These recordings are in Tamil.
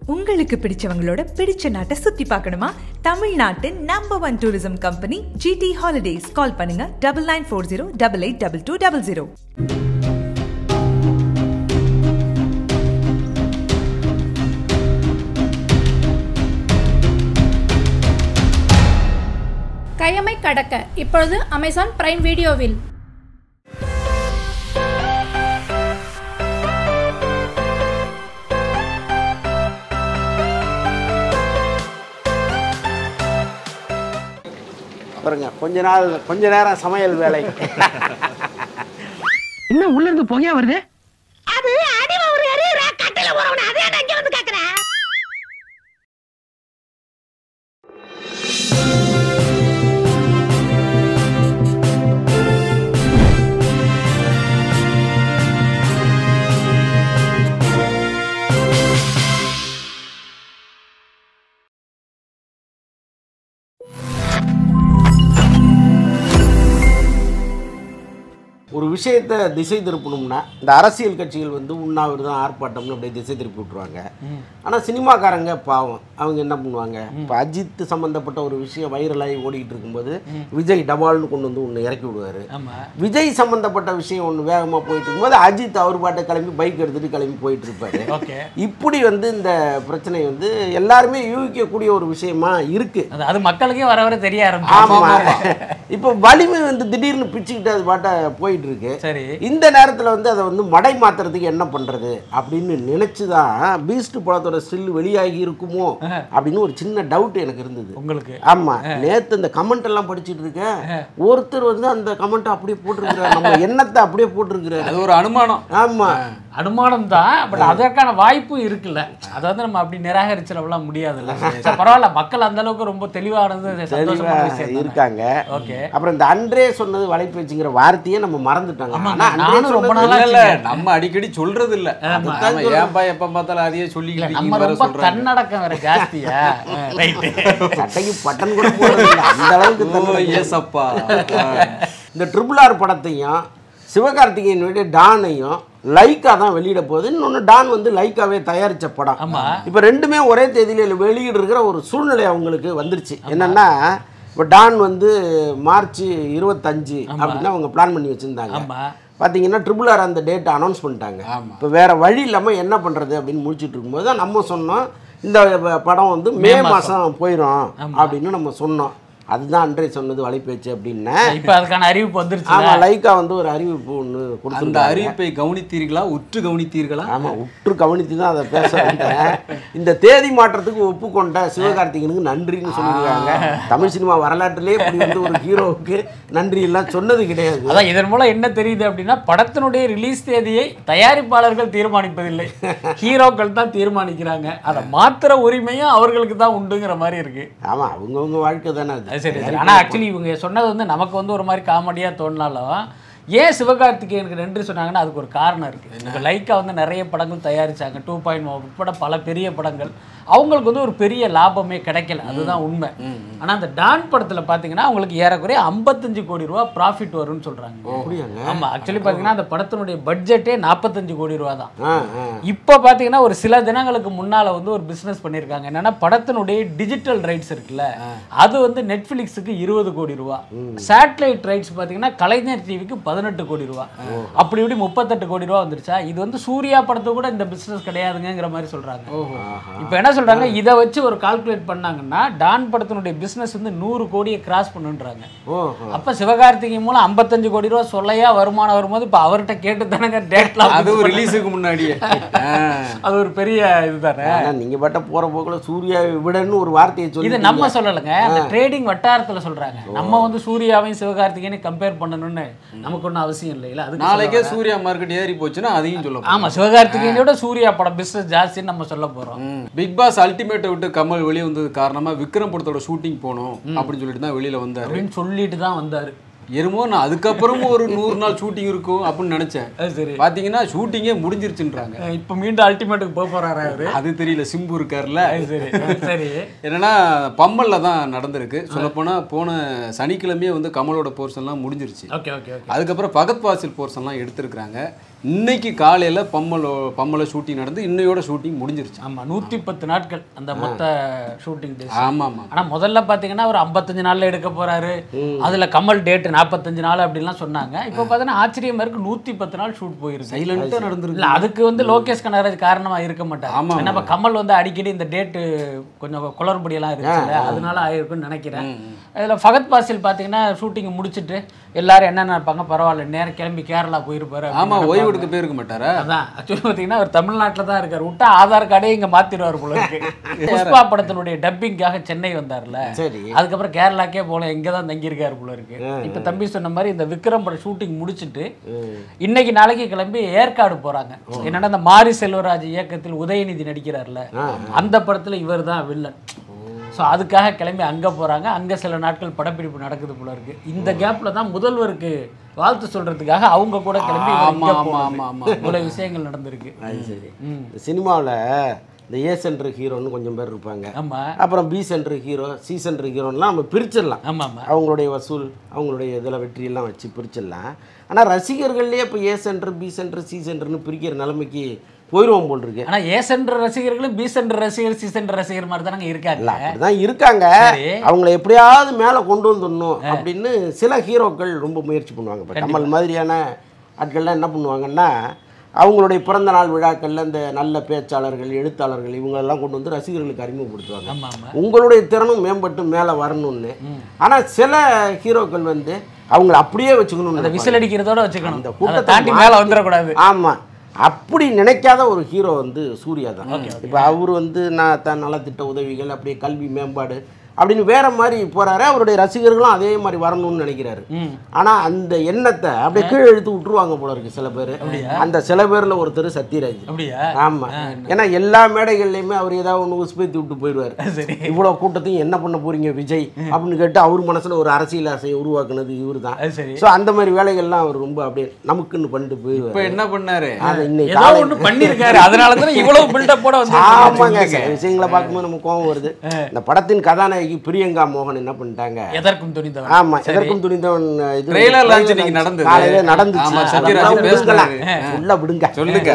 உங்களுக்கு பிடிச்சவங்களோட பிடிச்ச நாட்டை சுத்தி பார்க்கணுமா தமிழ்நாட்டின் number one tourism company GT holidays call பண்ணுங்க double nine four zero double eight double two double zero கயமை கடக்க இப்பொழுது அமேசான் பிரைம் வீடியோவில் பாருங்க கொஞ்ச நாள் கொஞ்ச நேரம் சமையல் வேலை என்ன உள்ள இருந்து புகையா வருது அது அடிவ ஒரு எரியுற கட்டில போறவன அதே நான் இங்க வந்து கேக்குறேன் ஒரு விஷயத்தை திசை திருப்பணும்னா இந்த அரசியல் கட்சிகள் வந்து உண்ணாவிரதம் ஆர்ப்பாட்டம்னு அப்படியே திசை திருப்பி விட்டுருவாங்க ஆனால் சினிமாக்காரங்க பாவம் அவங்க என்ன பண்ணுவாங்க இப்போ அஜித் சம்மந்தப்பட்ட ஒரு விஷயம் வைரலாகி ஓடிக்கிட்டு இருக்கும்போது விஜய் டபால்னு கொண்டு வந்து ஒன்று இறக்கி விடுவார் ஆமா விஜய் சம்மந்தப்பட்ட விஷயம் ஒன்று வேகமாக போயிட்டு இருக்கும்போது அஜித் அவர் பாட்டை கிளம்பி பைக் எடுத்துகிட்டு கிளம்பி போயிட்டு இருப்பாரு ஓகே இப்படி வந்து இந்த பிரச்சனை வந்து எல்லாருமே யூகிக்கக்கூடிய ஒரு விஷயமா இருக்கு அது அது மக்களுக்கே வர வர தெரிய ஆமா ஆரம்பிச்சு இப்போ வலிமை வந்து திடீர்னு பிச்சுக்கிட்டு அது பாட்ட போயிட்டு இருக்கு சரி இந்த நேரத்துல வந்து அதை வந்து மடை மாத்துறதுக்கு என்ன பண்றது அப்படின்னு நினைச்சு தான் பீஸ்ட் படத்தோட ஸ்டில் வெளியாகி இருக்குமோ அப்படின்னு ஒரு சின்ன டவுட் எனக்கு இருந்தது உங்களுக்கு ஆமா நேத்து இந்த கமெண்ட் எல்லாம் படிச்சிட்டு இருக்கேன் ஒருத்தர் வந்து அந்த கமெண்ட் அப்படியே போட்டிருக்கிறார் நம்ம எண்ணத்தை அப்படியே போட்டிருக்கிறாரு அது ஒரு அனுமானம் ஆமா அனுமானம் தான் பட் அதற்கான வாய்ப்பும் இருக்குல்ல அதை வந்து நம்ம அப்படி நிராகரிச்சிடலாம் முடியாதுல்ல சரி, பரவாயில்ல மக்கள் அந்த அளவுக்கு ரொம்ப தெளிவானது தெளிவா சந்தோஷமான விஷயம் தானே. இருக்காங்க ஓகே அப்புறம் இந்த அன்றே சொன்னது வலைப்பேச்சுங்கிற வார்த்தையே நம்ம மறந்துட்டாங்க ஆமாங்க, ஆனா அன்றே நானும் ரொம்ப சொன்னது- நாளா இல்ல இல்ல நம்ம அடிக்கடி சொல்றது இல்ல அதுதான் நம்ம சொல்றேன். ஏன்பா எப்ப பார்த்தாலும் அதையே இல்ல சொல்லிக்கிட்டு நம்ம இருக்கீங்க வேற ரொம்ப சொல்றாங்க தன்னடக்கம் வேற ஜாஸ்தியா ரைட்டு சட்டைக்கு பட்டன் கூட போடுறது இல்ல. அந்த அளவுக்கு ஓ தன்னடக்கம். எஸ் அப்பா இந்த ட்ரிபிள் ஆர் படத்தையும் சிவகார்த்திகேயனுடைய டானையும் லைக்கா தான் வெளியிட போகுது இன்னொன்று டான் வந்து லைக்காவே தயாரிச்ச படம் ஆமா. இப்போ ரெண்டுமே ஒரே தேதியில வெளியிட இருக்கிற ஒரு சூழ்நிலை அவங்களுக்கு வந்துருச்சு என்னன்னா இப்போ டான் வந்து மார்ச் இருபத்தஞ்சு அப்படின்னு அவங்க பிளான் பண்ணி வச்சிருந்தாங்க ஆமா பார்த்தீங்கன்னா ட்ரிபிள் ஆர் அந்த டேட் அனௌன்ஸ் பண்ணிட்டாங்க இப்போ வேற வழி இல்லாமல் என்ன பண்ணுறது அப்படின்னு முடிச்சிட்டு இருக்கும்போது தான் நம்ம சொன்னோம் இந்த ப- படம் வந்து மே மாதம் போயிடும் அப்படின்னு நம்ம சொன்னோம் அதுதான் அன்றே சொன்னது வலைப்பேச்சு அப்படின்னு இப்ப அதுக்கான அறிவிப்பு வந்துருச்சு ஆமாம் லைக்கா வந்து ஒரு அறிவிப்பு ஒன்று அந்த கொடுத்துருந்தாங்க அறிவிப்பை கவனித்தீர்களா உற்று கவனித்தீர்களா ஆமாம் உற்று கவனித்து தான் அதை பேச வந்தேன் இந்த தேதி மாற்றத்துக்கு ஒப்புக்கொண்ட சிவகார்த்திகனுக்கு நன்றின்னு சொல்லியிருக்காங்க தமிழ் சினிமா வரலாற்றிலே இப்படி வந்து ஒரு ஹீரோவுக்கு நன்றி எல்லாம் சொன்னது கிடையாது அதான் இதன் மூலம் என்ன தெரியுது அப்படின்னா படத்தினுடைய ரிலீஸ் தேதியை தயாரிப்பாளர்கள் தீர்மானிப்பதில்லை ஹீரோக்கள் தான் தீர்மானிக்கிறாங்க அதை மாத்துற உரிமையும் அவர்களுக்கு தான் உண்டுங்கிற மாதிரி இருக்கு ஆமாம் அவங்கவுங்க வாழ்க்கை தானே அது அது சரி சரி ஆனால் ஆக்சுவலி இவங்க சொன்னது வந்து நமக்கு வந்து ஒரு மாதிரி காமெடியாக தோணினாலும் ஏன் சிவகார்த்திகேயனுக்கு நன்றி சொன்னாங்கன்னா அதுக்கு ஒரு காரணம் இருக்குது இப்போ லைக்கா வந்து நிறைய படங்கள் தயாரிச்சாங்க டூ பாயிண்ட் உட்பட பல பெரிய படங்கள் அவங்களுக்கு வந்து ஒரு பெரிய லாபமே கிடைக்கல அதுதான் உண்மை ஆனால் அந்த டான் படத்தில் பார்த்தீங்கன்னா அவங்களுக்கு ஏறக்குறைய ஐம்பத்தஞ்சு கோடி ரூபா ப்ராஃபிட் வரும்னு சொல்கிறாங்க அப்படியாங்க ஆமாம் ஆக்சுவலி பார்த்தீங்கன்னா அந்த படத்தினுடைய பட்ஜெட்டே நாற்பத்தஞ்சு கோடி ரூபா தான் ஆ ஆ இப்போ பார்த்தீங்கன்னா ஒரு சில தினங்களுக்கு முன்னால் வந்து ஒரு பிஸ்னஸ் பண்ணியிருக்காங்க என்னன்னா படத்தினுடைய டிஜிட்டல் ரைட்ஸ் இருக்குல்ல அது வந்து நெட்ஃப்ளிக்ஸுக்கு இருபது கோடி ரூபா சேட்டலைட் ரைட்ஸ் பார்த்தீங்கன்னா கலைஞர் டிவிக்கு பதினெட்டு கோடி ரூபா அப்படி இப்படி முப்பத்தெட்டு கோடி ரூபா வந்துருச்சா இது வந்து சூர்யா படத்து கூட இந்த பிஸ்னஸ் கிடையாதுங்கிற மாதிரி சொல்கிறாங்க இப்போ என்ன சொல்கிறாங்க இதை வச்சு ஒரு கால்குலேட் பண்ணாங்கன்னா டான் படத்தினுடைய பிஸ்னஸ் வந்து நூறு கோடியை கிராஸ் பண்ணுன்றாங்க ஓஹோ அப்போ சிவகார்த்திகை மூலம் ஐம்பத்தஞ்சு கோடி ரூபா சொல்லையா வருமானம் வரும்போது இப்போ அவர்கிட்ட கேட்டு தானங்க டேட்லாம் அது ஒரு ரிலீஸுக்கு முன்னாடியே ஆ. அது ஒரு பெரிய இதுதானே ஆனா நீங்க பட்ட போற போக்குல சூர்யாவை விடன்னு ஒரு வார்த்தையை சொல்லி இது நம்ம சொல்லலைங்க அந்த ட்ரேடிங் வட்டாரத்துல சொல்றாங்க நம்ம வந்து சூர்யாவையும் சிவகார்த்திகேயனையும் கம்பேர் பண்ணணும்னு நமக்கு ஒன்றும் அவசியம் இல்லை இல்ல அதுக்கு நாளைக்கே சொல்ல வரேன். சூர்யா மார்க்கெட் ஏறி போச்சுன்னா அதையும் சொல்ல ஆமா சிவகார்த்திகேயனோட சூர்யா படம் பிசினஸ் ஜாஸ்தின்னு நம்ம சொல்ல போறோம் பிக் பாஸ் அல்டிமேட்டை விட்டு கமல் வெளியே வந்தது காரணமா விக்ரம் படத்தோட ஷூட்டிங் போகணும் அப்படின்னு சொல்லிட்டு தான் வெளியில வந்தாரு அப்படின்னு சொல்லிட்டு தான் வந்தாரு எருமோ நான் அதுக்கப்புறமும் ஒரு நூறு நாள் ஷூட்டிங் இருக்கும் அப்படின்னு நினைச்சேன் அது சரி பாத்தீங்கன்னா ஷூட்டிங்கே முடிஞ்சிருச்சுன்றாங்க அஹ் இப்ப மீண்டும் அல்டிமேட்டுக்கு போக போறாரு அவரு அது தெரியல சிம்பு இருக்காருல்ல அது சரி சரி என்னன்னா பம்மல்ல தான் நடந்திருக்கு சொல்லப்போனா போன சனிக்கிழமையே வந்து கமலோட போர்ஷன்லாம் முடிஞ்சிருச்சு ஓகே ஓகே ஓகே அதுக்கப்புறம் பகத் வாசில் போர்ஷன்லாம் எடுத்திருக்கிறாங்க இன்னைக்கு காலையில பம்மல பம்மல ஷூட்டிங் நடந்து இன்னையோட ஷூட்டிங் முடிஞ்சிருச்சு ஆமா நூத்தி பத்து நாட்கள் அந்த மொத்த ஷூட்டிங் டேஸ் ஆமா ஆமா ஆனா முதல்ல பாத்தீங்கன்னா ஒரு 55 நாள்ல எடுக்க போறாரு அதுல கமல் டேட் 45 நாள் அப்படிலாம் சொன்னாங்க இப்போ பார்த்தீங்கன்னா ஆச்சரியமா இருக்கு நூத்தி பத்து நாள் ஷூட் போயிருக்கு சைலண்டா நடந்துருக்கு இல்ல அதுக்கு வந்து லோகேஷ் கனகராஜ் காரணமா இருக்க மாட்டார் ஆமா, ஏன்னா இப்ப கமல் வந்து அடிக்கடி இந்த டேட்டு கொஞ்சம் குளறுபடி எல்லாம் இருக்குல்ல அதனால ஆயிருக்கும்னு நினைக்கிறேன் அதுல ஃபகத் பாசில் பாத்தீங்கன்னா ஷூட்டிங் முடிச்சிட்டு எல்லாரும் என்ன நினைப்பாங்க பரவாயில்ல நேரம் கிளம்பி கேரளா போயிருப்பாரு அப்படின்னு ஆமா நினைப்பாங்க. ஓய்வெடுக்க போயிருக்க மாட்டாரா அதான் ஆக்சுவலி பார்த்தீங்கன்னா அவர் தமிழ்நாட்டில் தான் இருக்கார் விட்டா ஆதார் கார்டே இங்க மாத்திடுவார் போல இருக்கு புஷ்பா படத்தினுடைய டப்பிங்காக சென்னை வந்தார்ல சரி அதுக்கப்புறம் கேரளாக்கே போல இங்க தான் தங்கியிருக்காரு போல இருக்கு இப்ப தம்பி சொன்ன மாதிரி இந்த விக்ரம் படம் ஷூட்டிங் முடிச்சிட்டு இன்னைக்கு நாளைக்கு கிளம்பி ஏற்காடு போறாங்க என்னன்னா இந்த மாரி செல்வராஜ் இயக்கத்தில் உதயநிதி நடிக்கிறார்ல அந்த படத்துல இவர் தான் வில்லன் ஸோ அதுக்காக கிளம்பி அங்க போறாங்க அங்க சில நாட்கள் படப்பிடிப்பு நடக்குது போல இருக்கு இந்த கேப்ல தான் முதல்வருக்கு வாழ்த்து சொல்றதுக்காக அவங்க கூட கிளம்பி இவர் ஆமா, இங்க ஆமா, போறது. ஆமா, ஆமா. இவ்வளவு விஷயங்கள் நடந்திருக்கு அது சரி ம். சினிமாவில் இந்த ஏ சென்டர் ஹீரோன்னு கொஞ்சம் பேர் இருப்பாங்க ஆமா அப்புறம் B centre hero C centre ஹீரோன்லாம் நம்ம பிரிச்சிடலாம் ஆமா ஆமா அவங்களுடைய வசூல் அவங்களுடைய இதில் வெற்றியெல்லாம் வச்சு பிரிச்சிடலாம் ஆனால் ரசிகர்கள்லேயே இப்போ A centre B centre C சென்டர்னு பிரிக்கிற நிலைமைக்கு போயிடுவோம் போல் இருக்கு ஆனா ஏ சென்டர் ரசிகர்களும் பி சென்டர் ரசிகர் சி சென்டர் ரசிகர் மாதிரி தானங்க இருக்காங்க இல்ல அப்படிதான் இருக்காங்க சரி. அவங்கள எப்படியாவது மேலே கொண்டு வந்துடணும் அப்படின்னு சில ஹீரோக்கள் ரொம்ப முயற்சி பண்ணுவாங்க இப்போ கமல் மாதிரியான ஆட்கள்லாம் என்ன பண்ணுவாங்கன்னா அவங்களுடைய பிறந்த நாள் விழாக்களில் இந்த நல்ல பேச்சாளர்கள் எழுத்தாளர்கள் இவங்களெல்லாம் கொண்டு வந்து ரசிகர்களுக்கு அறிமுகப்படுத்துவாங்க ஆமா ஆமா உங்களுடைய திறனும் மேம்பட்டு மேலே வரணும்னு ஆனால் சில ஹீரோக்கள் வந்து அவங்கள அப்படியே அந்த வச்சுக்கணும் விசில் அடிக்கிறதோட வச்சுக்கணும் அந்த அதை கூட்டத்தை தாண்டி மேல வந்துடக்கூடாது ஆமாம் அப்படி நினைக்காத ஒரு ஹீரோ வந்து சூர்யா தான் இப்போ அவர் வந்து நான் தான் நலத்திட்ட உதவிகள் அப்படியே கல்வி மேம்பாடு அப்படின்னு வேற மாதிரி போறாரு அவருடைய ரசிகர்களும் அதே மாதிரி வரணும்னு நினைக்கிறாரு ம். ஆனா அந்த எண்ணத்தை அப்படியே கீழே எடுத்து விட்டுருவாங்க போல இருக்கு சில பேர் அந்த சில பேர்ல ஒருத்தர் சத்யராஜ் அப்படியா ஆமா ஏன்னா எல்லா மேடைகள்லையுமே அவர் ஏதாவது ஒன்று உஸ்பேத்தி விட்டு போயிடுவார் சரி இவ்வளவு கூட்டத்தையும் என்ன பண்ண போறீங்க விஜய் அப்படின்னு கேட்டு அவர் மனசுல ஒரு அரசியல் ஆசையை உருவாக்குனது இவர் தான் அது சரி ஸோ அந்த மாதிரி வேலைகள்லாம் அவர் ரொம்ப அப்படியே நமக்குன்னு பண்ணிட்டு இப்ப போயிடுவார் என்ன பண்ணாரு அதை இன்னைக்கு ஏதோ காலை- ஒண்ணு பண்ணிருக்காரு அதனால தான் இவ்வளவு பில்டப்போட வந்து ஆமாங்க சில விஷயங்களை பார்க்கும்போது நமக்கு கோவம் வருது இந்த படத்தின் கதாநாயகி பிரியங்கா மோகன் என்ன பண்ணிட்டாங்க எதற்கும் துணிந்தவன் ஆமா எதற்கும் துணிந்தவன் இது Trailer launch trailer இன்னைக்கு launch நடந்தது. காலையில நடந்துச்சு ஆமா, அதெல்லாம் சத்யராஜ் விடுங்களேன். பேசுனாரு. உள்ள விடுங்க சொல்லுங்க.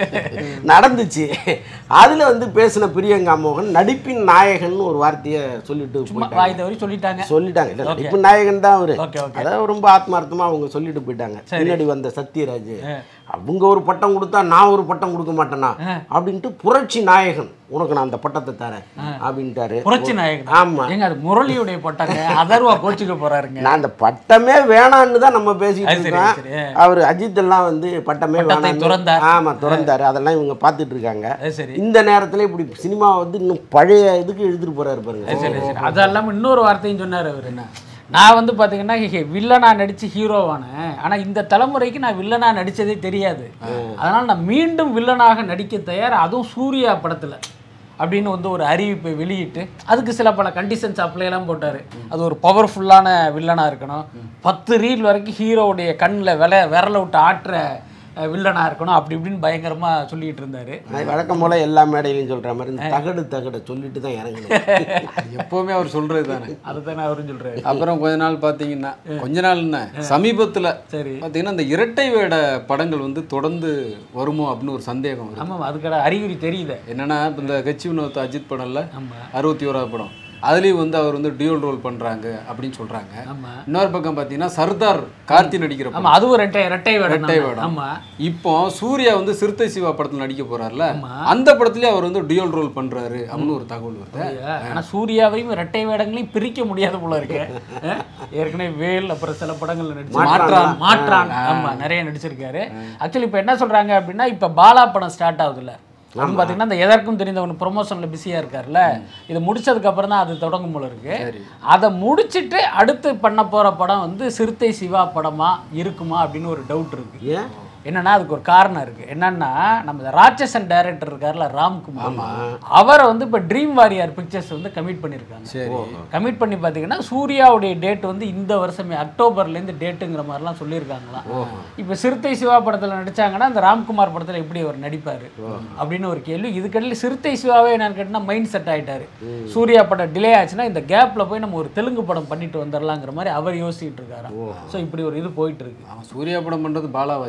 நடந்துச்சு அதுல வந்து பேசின பிரியங்கா மோகன் நடிப்பின் நாயகன் ஒரு வார்த்தையை சொல்லிட்டு போயிட்டாங்க வாய் தவறி சொல்லிட்டாங்க சொல்லிட்டாங்க இல்ல நடிப்பு நாயகன் தான் அவரு ஓகே ஓகே அதாவது ரொம்ப ஆத்மார்த்தமா அவங்க சொல்லிட்டு போயிட்டாங்க பின்னாடி வந்த சத்யராஜ் அவங்க ஒரு பட்டம் கொடுத்தா நான் ஒரு பட்டம் கொடுக்க மாட்டேனா அப்படின்ட்டு புரட்சி நாயகன் உனக்கு நான் அந்த பட்டத்தை தரேன் அப்படின்ட்டாரு புரட்சி நாயகன் ஆமா ஏங்க அது முரளியுடைய போட்டாங்க அதர்வா கோச்சுக்க போறாருங்க நான் அந்த பட்டமே வேணான்னு தான் நம்ம பேசிட்டு அது சரி, இருக்கோம் சரி. அவர் அஜித் எல்லாம் வந்து பட்டமே பட்டத்தை வேணாம்னு துறந்தார். ஆமா துறந்தாரு அதெல்லாம் இவங்க பார்த்துட்டு இருக்காங்க அது சரி இந்த நேரத்துல இப்படி சினிமா வந்து இன்னும் பழைய இதுக்கு எழுதிட்டு போறாரு பாருங்க அது சரி சரி அது இல்லாமல் இன்னொரு வார்த்தையும் சொன்னார் அவர் என்ன நான் வந்து பார்த்தீங்கன்னா வில்லனா நடிச்சு ஹீரோவானேன் ஆனால் இந்த தலைமுறைக்கு நான் வில்லனா நடிச்சதே தெரியாது அதனால் நான் மீண்டும் வில்லனாக நடிக்க தயார் அதுவும் சூர்யா படத்தில் அப்படின்னு வந்து ஒரு அறிவிப்பை வெளியிட்டு அதுக்கு சில பல கண்டிஷன்ஸ் அப்ளைலாம் போட்டார் அது ஒரு பவர்ஃபுல்லான வில்லனாக இருக்கணும் பத்து ரீல் வரைக்கும் ஹீரோவுடைய கண்ணில் வில விரல விட்டு ஆட்டுற வில்லனாக இருக்கணும் அப்படி இப்படின்னு பயங்கரமாக சொல்லிட்டு இருந்தார் நான் வழக்கம் போல எல்லா மேடையிலையும் சொல்ற மாதிரி இந்த தகடு தகட சொல்லிட்டு தான் இறங்கணும் எப்பவுமே அவர் சொல்றது தானே அதுதானே அவரும் சொல்கிறாரு அப்புறம் கொஞ்ச நாள் பாத்தீங்கன்னா கொஞ்ச நாள் என்ன சமீபத்துல சரி பாத்தீங்கன்னா இந்த இரட்டை வேட படங்கள் வந்து தொடர்ந்து வருமோ அப்படின்னு ஒரு சந்தேகம் வருது ஆமாம் அதுக்கான அறிகுறி தெரியுது என்னன்னா இப்ப இந்த கட்சி வினோத் அஜித் படம்ல ஆமாம் அறுபத்தி ஓராவது படம் அதுலயும் வந்து அவர் வந்து டியூல் ரோல் பண்றாங்க அப்படின்னு சொல்றாங்க ஆமாம் இன்னொரு பக்கம் பாத்தீங்கன்னா சர்தார் கார்த்தி நடிக்கிற படம் ஆமா அதுவும் ரெட்டை ரெட்டை வேடம் ரெட்டை தான். வேடம். ஆமா இப்போ சூர்யா வந்து சிறுத்தை சிவா படத்துல நடிக்க போறாருல ஆமா. அந்த படத்துலயே அவர் வந்து டியூல் ரோல் பண்றாரு அப்படின்னு ஒரு தகவல் வருது அப்படியா? ஆனா சூர்யாவையும் ரெட்டை வேடங்களையும் பிரிக்க முடியாத போல இருக்கு அஹ்? ஏற்கனவே வேல் அப்புறம் சில படங்கள்ல நடிச்சு மாற்றான். மாற்றான் ஆமா நிறைய நடிச்சிருக்காரு ஆக்சுவலி இப்ப என்ன சொல்றாங்க அப்படின்னா இப்ப பாலா படம் ஸ்டார்ட் ஆகுதுல்ல அப்படின்னு பார்த்தீங்கன்னா இந்த எதற்கும் தெரிந்தவன் ப்ரொமோஷனில் பிஸியாக இருக்கார்ல இது முடிச்சதுக்கு அப்புறம் தான் அது தொடங்கும் போல இருக்கு அதை முடிச்சிட்டு அடுத்து பண்ண போற படம் வந்து சிறுத்தை சிவா படமா இருக்குமா அப்படின்னு ஒரு டவுட் இருக்கு ஏன் என்னன்னா அதுக்கு ஒரு காரணம் இருக்கு என்னன்னா நம்ம இந்த ராட்சசன் டைரக்டர் இருக்கார்ல ராம்குமார் அவரை வந்து இப்போ ட்ரீம் வாரியர் பிக்சர்ஸ் வந்து கமிட் பண்ணியிருக்காங்க சரி கமிட் பண்ணி பார்த்தீங்கன்னா சூர்யாவுடைய டேட் வந்து இந்த வருஷமே அக்டோபர்லேருந்து டேட்டுங்கிற மாதிரிலாம் சொல்லியிருக்காங்களாம் இப்போ சிறுத்தை சிவா படத்தில் நடிச்சாங்கன்னா அந்த ராம்குமார் படத்தில் எப்படி அவர் நடிப்பார் அப்படின்னு ஒரு கேள்வி இதுக்கடையில் சிறுத்தை சிவாவே என்னன்னு கேட்டால் மைண்ட் செட் ஆயிட்டாரு சூர்யா படம் டிலே ஆச்சுன்னா இந்த கேப்பில் போய் நம்ம ஒரு தெலுங்கு படம் பண்ணிட்டு வந்துடலாங்கிற மாதிரி அவர் யோசிச்சுட்டு இருக்காராம் ஸோ இப்படி ஒரு இது போயிட்டு இருக்கு அவன் சூர்யா படம் பண்றது பாலா வச்ச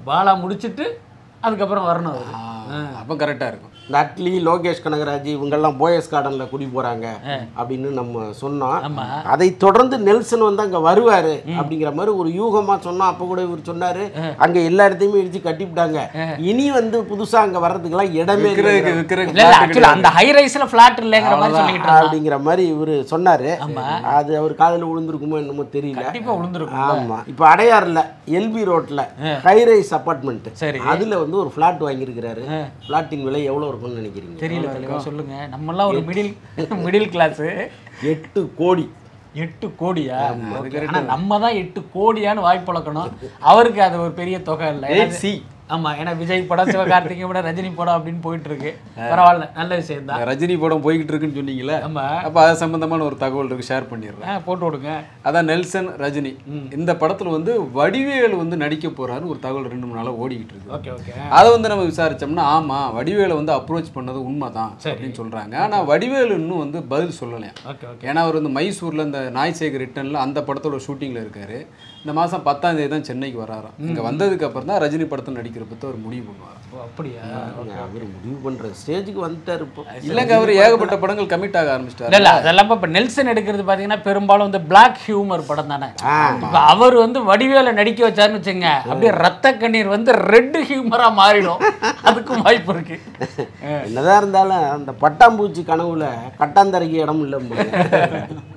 பாலா முடிச்சிட்டு அதுக்கப்புறம் வரணும் அவரு. அப்போ கரெக்டாக இருக்கும் இந்த அட்லி லோகேஷ் கனகராஜ் இவங்கெல்லாம் போயஸ் கார்டன்ல குடி போறாங்க அப்படின்னு நம்ம சொன்னோம் அதை தொடர்ந்து நெல்சன் வந்து அங்க வருவாரு அப்படிங்கிற மாதிரி ஒரு யூகமா சொன்னோம் அப்ப கூட இவர் சொன்னாரு அங்க எல்லா இடத்தையுமே இடிச்சு கட்டிவிட்டாங்க இனி வந்து புதுசா அங்க வர்றதுக்கெல்லாம் இடமே விற்கிறதுக்கு இல்லை விற்கிறதுக்கு இல்ல இல்ல ஆக்சுவலா அந்த ஹை ரைஸ்ல ஃபிளாட் இல்லைங்கிற மாதிரி சொல்லிட்டு இருந்தான். அப்படிங்கிற மாதிரி இவரு சொன்னாரு அது அவர் காதுல விழுந்திருக்குமோ என்னமோ தெரியல கண்டிப்பா விழுந்திருக்கும் ஆமா இப்போ அடையாறுல எல்பி ரோட்ல ஹைரைஸ் அபார்ட்மெண்ட் சரி. அதுல வந்து ஒரு ஃபிளாட் வாங்கியிருக்கிறாரு ஃபிளாட்டின் விலை எவ்வளவு இருக்கும்னு நினைக்கிறீங்க தெரியல தெளிவா சொல்லுங்க நம்மலாம் ஒரு மிடில் மிடில் கிளாஸ் எட்டு கோடி எட்டு கோடியா Okay. ஆனா நம்ம தான் எட்டு கோடியான்னு வாய் பழக்கணும் அவருக்கு அது ஒரு பெரிய தொகை இல்லை Eight C. ஆமா ஏன்னா விஜய் படம் சிவகார்த்திகை படம் ரஜினி படம் அப்படின்னு போயிட்டு இருக்கு பரவாயில்ல நல்ல விஷயம் தான் இந்த ரஜினி படம் போய்கிட்டு இருக்குன்னு சொன்னீங்களே ஆமா. அப்போ அது சம்பந்தமான ஒரு தகவல் இருக்கு ஷேர் பண்ணிடுறேன் போட்டு விடுங்க அதான் நெல்சன் ரஜினி இந்த படத்துல வந்து வடிவேலு வந்து நடிக்க போறாருன்னு ஒரு தகவல் ரெண்டு மூணு நாளா ஓடிக்கிட்டு இருக்கு ஓகே ஓகே அதை வந்து நம்ம விசாரிச்சோம்னா ஆமா வடிவேலை வந்து அப்ரோச் பண்ணது உண்மைதான் அப்படின்னு சொல்றாங்க ஆனா வடிவேலு இன்னும் வந்து பதில் சொல்லலையா ஓகே ஓகே ஏன்னா அவர் வந்து மைசூர்ல இந்த நாய்சேகர் ரிட்டர்ன்ல அந்த படத்தோட ஷூட்டிங்ல இருக்காரு இந்த மாசம் பத்தாம் தேதி தான் சென்னைக்கு வராராம் இங்க வந்ததுக்கு அப்புறம் தான் ரஜினி படத்தில் நடிக்கிற பத்தி அவர் முடிவு பண்ணுவார் ஓ அப்படியா அவர் முடிவு பண்ற ஸ்டேஜுக்கு வந்துட்டாரு இப்போ இல்லைங்க அவர் ஏகப்பட்ட படங்கள் கமிட் ஆக ஆரம்பிச்சிட்டாரு இல்ல இல்ல அதெல்லாம் இப்ப நெல்சன் எடுக்கிறது பாத்தீங்கன்னா பெரும்பாலும் இந்த பிளாக் ஹியூமர் படம் தானே இப்ப அவர் வந்து வடிவேல நடிக்க வச்சாருன்னு வச்சுங்க அப்படியே ரத்த கண்ணீர் வந்து ரெட் ஹியூமரா மாறிடும் அதுக்கும் வாய்ப்பு இருக்கு என்னதான் இருந்தாலும் அந்த பட்டாம்பூச்சி கனவுல கட்டாந்தரைக்கு இடம் இல்லை